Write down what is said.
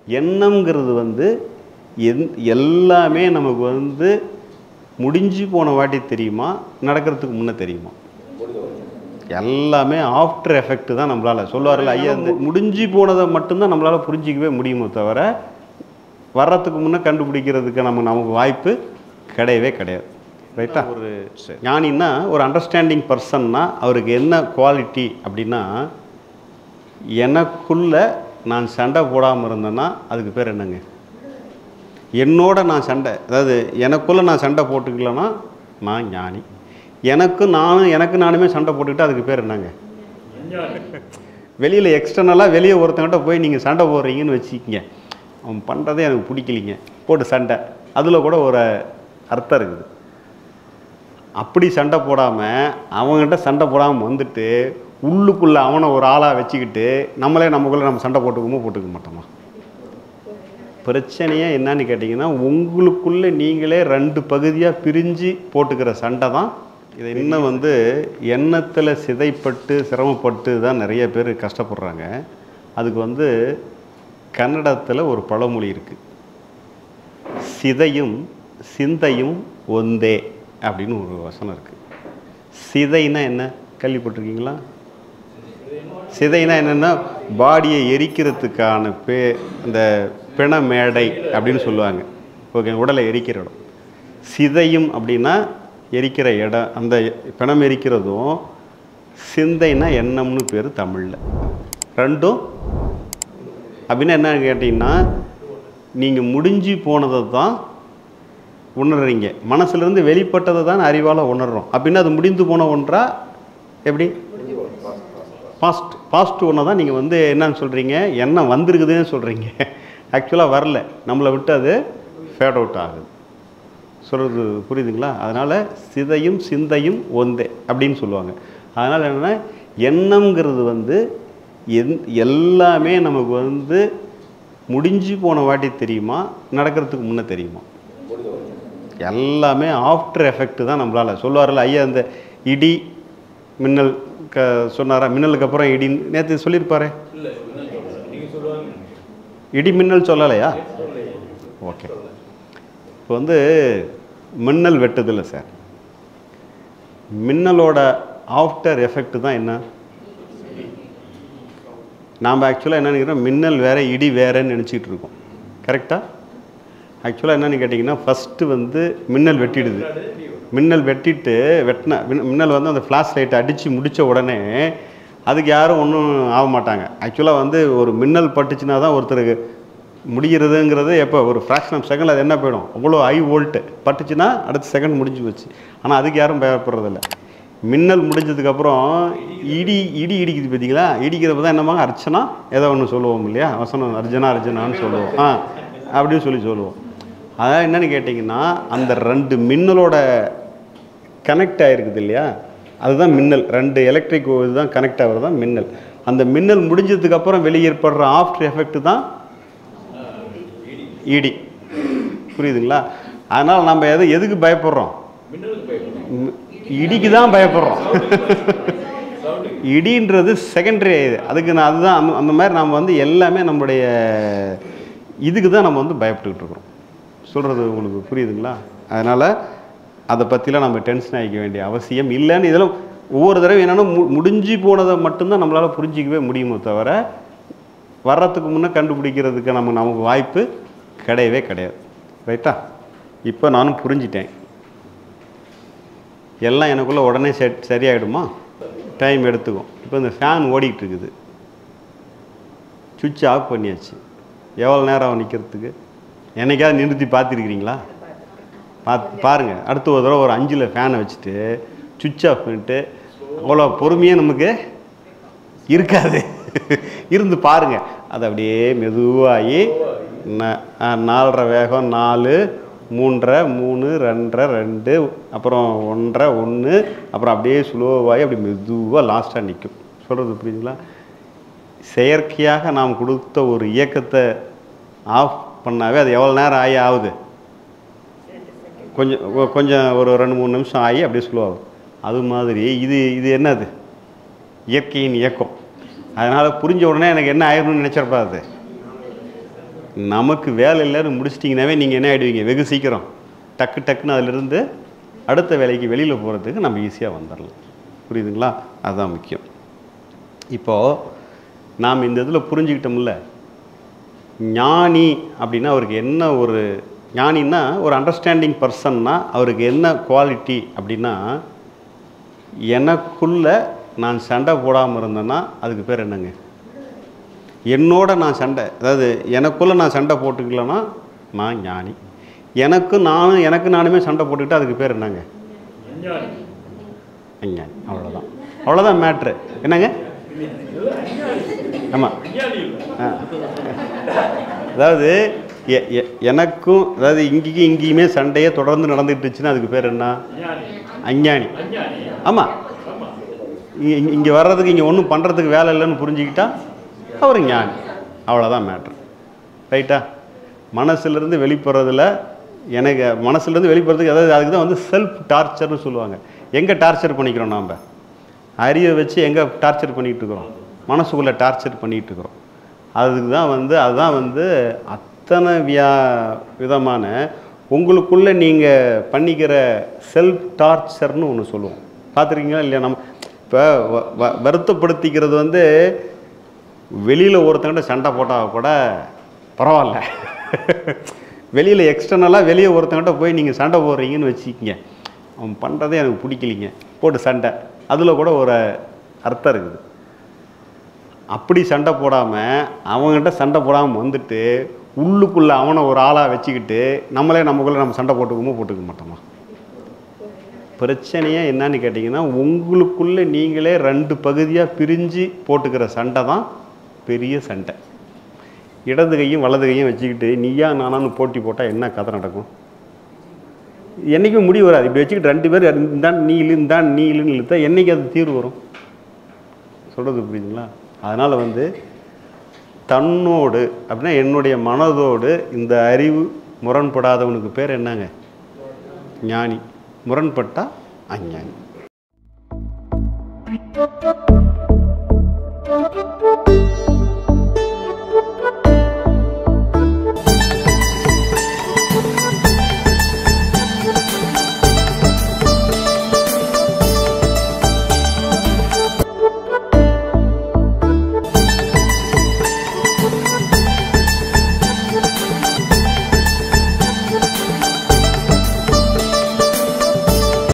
எண்ணம்ங்கிறது வந்து எந் எல்லாமே நமக்கு வந்து முடிஞ்சு போன வாட்டி தெரியுமா நடக்கிறதுக்கு முன்னே தெரியுமா எல்லாமே ஆஃப்டர் எஃபெக்ட் தான் நம்மளால் சொல்லுவார்ல ஐயா இந்த முடிஞ்சு போனதை மட்டும்தான் நம்மளால் புரிஞ்சிக்கவே முடியுமோ தவிர வர்றதுக்கு முன்னே கண்டுபிடிக்கிறதுக்கு நம்ம நமக்கு வாய்ப்பு கிடையவே கிடையாது ரைட்டா ஒரு ஞானின்னா ஒரு அண்டர்ஸ்டாண்டிங் பர்சன்னா அவருக்கு என்ன குவாலிட்டி அப்படின்னா எனக்குள்ள நான் சண்டை போடாமல் இருந்தேன்னா அதுக்கு பேர் என்னங்க என்னோட நான் சண்டை அதாவது எனக்குள்ளே நான் சண்டை போட்டுக்கலன்னா நான் ஞானி எனக்கு நானும் எனக்கு நானுமே சண்டை போட்டுக்கிட்டு அதுக்கு பேர் என்னங்க வெளியில் எக்ஸ்டர்னலாக வெளியே ஒருத்தங்கிட்ட போய் நீங்கள் சண்டை போடுறீங்கன்னு வச்சுக்கிங்க அவன் பண்ணுறதே எனக்கு பிடிக்கலிங்க போட்டு சண்டை அதில் கூட ஒரு அர்த்தம் இருக்குது அப்படி சண்டை போடாமல் அவங்ககிட்ட சண்டை போடாமல் வந்துட்டு உள்ளுக்குள்ளே அவனை ஒரு ஆளாக வச்சுக்கிட்டு நம்மளே நமக்குள்ளே நம்ம சண்டை போட்டுக்குமோ போட்டுக்க மாட்டோமா பிரச்சனையே என்னன்னு கேட்டிங்கன்னா உங்களுக்குள்ளே நீங்களே ரெண்டு பகுதியாக பிரிஞ்சு போட்டுக்கிற சண்டை தான் இதை இன்னும் வந்து எண்ணத்தில் சிதைப்பட்டு சிரமப்பட்டு தான் நிறைய பேர் கஷ்டப்படுறாங்க அதுக்கு வந்து கன்னடத்தில் ஒரு பழமொழி இருக்குது சிதையும் சிந்தையும் ஒந்தே அப்படின்னு ஒரு வசனம் இருக்குது சிதைனா என்ன கேள்விப்பட்டிருக்கீங்களா சிதைனா என்னென்னா பாடியை எரிக்கிறதுக்கான பே இந்த பிண மேடை அப்படின்னு சொல்லுவாங்க ஓகே உடலை எரிக்கிற இடம் சிதையும் அப்படின்னா எரிக்கிற இடம் அந்த பிணம் எரிக்கிறதும் சிந்தைனா எண்ணம்னு பேர் தமிழில் ரெண்டும் அப்படின்னா என்ன கேட்டிங்கன்னா நீங்கள் முடிஞ்சு போனதை தான் உணர்றீங்க மனசுலேருந்து வெளிப்பட்டதை தான் அறிவால் உணர்றோம் அப்படின்னா அது முடிந்து போன ஒன்றா எப்படி பாஸ்ட் பாஸ்ட் ஒன்று தான் நீங்கள் வந்து என்னன்னு சொல்கிறீங்க எண்ணம் வந்திருக்குதுன்னு சொல்கிறீங்க ஆக்சுவலாக வரல நம்மளை விட்டு அது ஃபேட் அவுட் ஆகுது சொல்கிறது புரியுதுங்களா அதனால் சிதையும் சிந்தையும் ஒந்தே அப்படின்னு சொல்லுவாங்க அதனால் என்னென்னா எண்ணம்ங்கிறது வந்து எந் எல்லாமே நமக்கு வந்து முடிஞ்சு போன வாட்டி தெரியுமா நடக்கிறதுக்கு முன்னே தெரியுமா எல்லாமே ஆஃப்டர் எஃபெக்ட் தான் நம்மளால் சொல்லுவார்ல ஐயா இந்த இடி மின்னல் க சொன்னாரா மின்னலுக்கு அப்புறம் இடின்னு நேற்று சொல்லியிருப்பாரே இடி மின்னல் சொல்லலையா ஓகே இப்போ வந்து மின்னல் வெட்டுதில்ல சார் மின்னலோட ஆஃப்டர் எஃபெக்ட் தான் என்ன நாம் ஆக்சுவலாக என்ன நினைக்கிறோம் மின்னல் வேற இடி வேறன்னு நினச்சிக்கிட்டு இருக்கோம் கரெக்டாக ஆக்சுவலாக என்னன்னு கேட்டிங்கன்னா ஃபஸ்ட்டு வந்து மின்னல் வெட்டிடுது மின்னல் வெட்டிட்டு வெட்டின மின்- மின்னல் வந்து அந்த ஃப்ளாஷ் லைட்டை அடித்து முடித்த உடனே அதுக்கு யாரும் ஒன்றும் ஆக மாட்டாங்க ஆக்சுவலாக வந்து ஒரு மின்னல் பட்டுச்சுன்னா தான் ஒருத்தருக்கு முடிகிறதுங்கிறது எப்போ ஒரு ஃப்ராக்ஷன் ஆஃப் செகண்ட் அது என்ன போயிடும் அவ்வளோ ஹை வோல்ட்டு பட்டுச்சுன்னா அடுத்த செகண்ட் முடிஞ்சு போச்சு ஆனால் அதுக்கு யாரும் பயப்படுறதில்ல மின்னல் முடிஞ்சதுக்கப்புறம் இடி இடி இடிக்குது பார்த்தீங்களா இடிக்கிறப்ப தான் என்னமாங்க அர்ச்சனா ஏதோ ஒன்று சொல்லுவோம் இல்லையா வசனம் அர்ஜுனா அர்ஜுனான்னு சொல்லுவோம் ஆ அப்படின்னு சொல்லி சொல்லுவோம் அதான் என்னன்னு கேட்டிங்கன்னா அந்த ரெண்டு மின்னலோட கனெக்ட் ஆகிருக்குது இல்லையா அதுதான் மின்னல் ரெண்டு எலக்ட்ரிக் இதுதான் கனெக்ட் ஆகிறது தான் மின்னல் அந்த மின்னல் முடிஞ்சதுக்கப்புறம் வெளியே ஏற்படுற ஆஃப்டர் எஃபெக்ட் தான் இடி புரியுதுங்களா அதனால் நம்ம எது எதுக்கு பயப்படுறோம் ம், இடிக்கு தான் பயப்படுறோம் இடின்றது செகண்டரி இது அதுக்கு நான் அதுதான் அந்த அந்த மாதிரி நாம் வந்து எல்லாமே நம்முடைய இதுக்கு தான் நம்ம வந்து பயப்பட்டுக்கிட்டு இருக்கிறோம் சொல்கிறது உங்களுக்கு புரியுதுங்களா அதனால் அதை பற்றிலாம் நம்ம டென்ஷன் ஆகிக்க வேண்டிய அவசியம் இல்லைன்னு இதெல்லாம் ஒவ்வொரு தடவை என்னென்னா மு முடிஞ்சு போனதை மட்டும்தான் நம்மளால் புரிஞ்சிக்கவே முடியுமோ தவிர வர்றதுக்கு முன்னே கண்டுபிடிக்கிறதுக்கு நம்ம நமக்கு வாய்ப்பு கிடையவே கிடையாது ரைட்டா இப்போ நானும் புரிஞ்சிட்டேன் எல்லாம் எனக்குள்ளே உடனே செட் சரியாயிடுமா டைம் எடுத்துக்கும் இப்போ இந்த ஃபேன் ஓடிக்கிட்டு இருக்குது சுவிட்ச் ஆஃப் பண்ணியாச்சு எவ்வளோ நேரம் ஆகும் நிற்கிறதுக்கு என்னைக்காவது நிறுத்தி பார்த்துருக்கிறீங்களா பார்த்து பாருங்கள் அடுத்து ஒரு தடவை ஒரு அஞ்சில் ஃபேனை வச்சுட்டு சுவிட்ச் ஆஃப் பண்ணிட்டு அவ்வளோ பொறுமையாக நமக்கு இருக்காது இருந்து பாருங்க அது அப்படியே மெதுவாகி ந- ஆ, நாலரை வேகம் நாலு மூன்றரை மூணு ரெண்டரை ரெண்டு அப்புறம் ஒன்றரை ஒன்று அப்புறம் அப்படியே ஸ்லோவாகி அப்படி மெதுவாக லாஸ்ட்டாக நிற்கும் சொல்கிறது புரியுதுங்களா செயற்கையாக நாம் கொடுத்த ஒரு இயக்கத்தை ஆஃப் பண்ணாவே அது எவ்வளோ நேரம் ஆகி ஆகுது கொஞ்சம் கொ- கொஞ்சம் ஒரு ரெண்டு மூணு நிமிஷம் ஆகி அப்படியே ஸ்லோவாகும் அது மாதிரி இது இது என்னது இயற்கையின் இயக்கம் அதனால் புரிஞ்ச உடனே எனக்கு என்ன ஆயிரணும்னு நினச்சிருப்பா அது நமக்கு வேலை இல்லைன்னு முடிச்சிட்டிங்கனாவே நீங்கள் என்ன ஆகிடுவீங்க வெகு சீக்கிரம் டக்கு டக்குன்னு அதிலிருந்து அடுத்த வேலைக்கு வெளியில் போகிறதுக்கு நம்ம ஈஸியாக வந்துடலாம் புரியுதுங்களா அதுதான் முக்கியம் இப்போது நாம் இந்த இதில் புரிஞ்சுக்கிட்டோம்ல ஞானி அப்படின்னா அவருக்கு என்ன ஒரு ஞானின்னா ஒரு அண்டர்ஸ்டாண்டிங் பர்சன்னா அவருக்கு என்ன குவாலிட்டி அப்படின்னா எனக்குள்ள நான் சண்டை போடாமல் இருந்தேன்னா அதுக்கு பேர் என்னங்க என்னோட நான் சண்டை அதாவது எனக்குள்ளே நான் சண்டை போட்டுக்கலன்னா நான் ஞானி எனக்கு நானும் எனக்கு நானுமே சண்டை போட்டுக்கிட்டு அதுக்கு பேர் என்னங்க அஞ்ஞானி அவ்வளோதான் அவ்வளோதான் மேட்ரு என்னங்க ஆமாம் ஆ அதாவது எ- எ- எனக்கும் அதாவது இங்கேயும் இங்கேயுமே சண்டையே தொடர்ந்து நடந்துட்டு இருந்துச்சுன்னா அதுக்கு பேர் என்ன அஞ்ஞானி ஆமாம் இங்கே வர்றதுக்கு இங்கே ஒன்றும் பண்ணுறதுக்கு வேலை இல்லைன்னு புரிஞ்சுக்கிட்டா அவர் ஞானி அவ்வளோதான் மேட்ரு ரைட்டா மனசுலேருந்து வெளிப்படுறதுல எனக்கு மனசுலேருந்து வெளிப்படுறதுக்கு அதாவது அதுக்கு தான் வந்து செல்ஃப் டார்ச்சர்னு சொல்லுவாங்க எங்கே டார்ச்சர் பண்ணிக்கிறோம் நாம் அறிவை வச்சு எங்கே டார்ச்சர் பண்ணிகிட்டு இருக்கிறோம் மனசுக்குள்ளே டார்ச்சர் பண்ணிகிட்டு இருக்கிறோம் அதுக்கு தான் வந்து அதுதான் வந்து அத்தனை வியா விதமான உங்களுக்குள்ளே நீங்கள் பண்ணிக்கிற செல்ஃப் டார்ச்சர்னு ஒன்று சொல்லுவோம் பார்த்துருக்கீங்களா இல்லையா நம்ம இப்போ வ- வ- வருத்தப்படுத்திக்கிறது வந்து வெளியில் ஒருத்தங்கிட்ட சண்டை போட்டால் கூட பரவாயில்ல வெளியில் எக்ஸ்டர்னலாக வெளியே ஒருத்தங்கிட்ட போய் நீங்கள் சண்டை போடுறீங்கன்னு வச்சுக்கிங்க அவன் பண்ணுறதே எனக்கு பிடிக்கலிங்க போட்டு சண்டை அதில் கூட ஒரு அர்த்தம் இருக்குது அப்படி சண்டை போடாமல் அவங்ககிட்ட சண்டை போடாமல் வந்துட்டு உள்ளுக்குள்ளே அவனை ஒரு ஆளாக வச்சுக்கிட்டு நம்மளே நமக்குள்ளே நம்ம சண்டை போட்டுக்குமோ போட்டுக்க மாட்டோமா பிரச்சனையே என்னன்னு கேட்டிங்கன்னா உங்களுக்குள்ளே நீங்களே ரெண்டு பகுதியாக பிரிஞ்சு போட்டுக்கிற சண்டை தான் பெரிய சண்டை இடது கையும் வலது கையும் வச்சுக்கிட்டு நீயா நானான்னு போட்டி போட்டால் என்ன கதை நடக்கும் என்றைக்கும் முடிவு வராது இப்படி வச்சுக்கிட்டு ரெண்டு பேர் இந்தான் நீ இழு இந்தான் நீ இழுன்னு இழுத்தா என்றைக்கு அது தீர்வு வரும் சொல்கிறது புரியுதுங்களா அதனால் வந்து தன்னோடு அப்படின்னா என்னுடைய மனதோடு இந்த அறிவு முரண்படாதவனுக்கு பேர் என்னங்க ஞானி முரண்பட்டா அஞ்ஞானி Thank you.